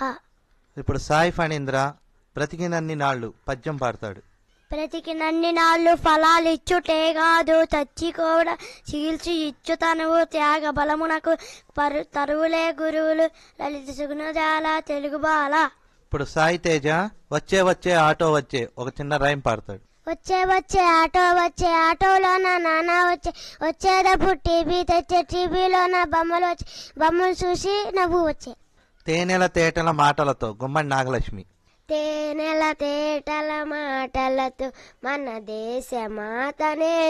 హ ఇప్పుడు సాయి ఫణీంద్ర బ్రతికినన్ని నాళ్ళు పద్యం పాడతాడు బ్రతికినన్ని నాళ్ళు ఫలాలు ఇచ్చుటే కాదు చచ్చి కూడా చీల్చి ఇచ్చు తనువు త్యాగ బలమునకు పరు తరువులే గురువులు లలిత సుగుణజాల తెలుగు బాల ఇప్పుడు సాయి తేజ వచ్చే వచ్చే ఆటో వచ్చే ఒక చిన్న రైమ్ పాడతాడు వచ్చే వచ్చే ఆటో వచ్చే ఆటోలోన నాన్న వచ్చే వచ్చేటప్పుడు టీవీ తెచ్చే టీవీలోన బొమ్మలు వచ్చే బొమ్మలు చూసి నవ్వు వచ్చే తేనెల తేటల మాటలతో గుమ్మడి నాగలక్ష్మి తేనెల తేటల మాటలతో మన దేశ మాతనే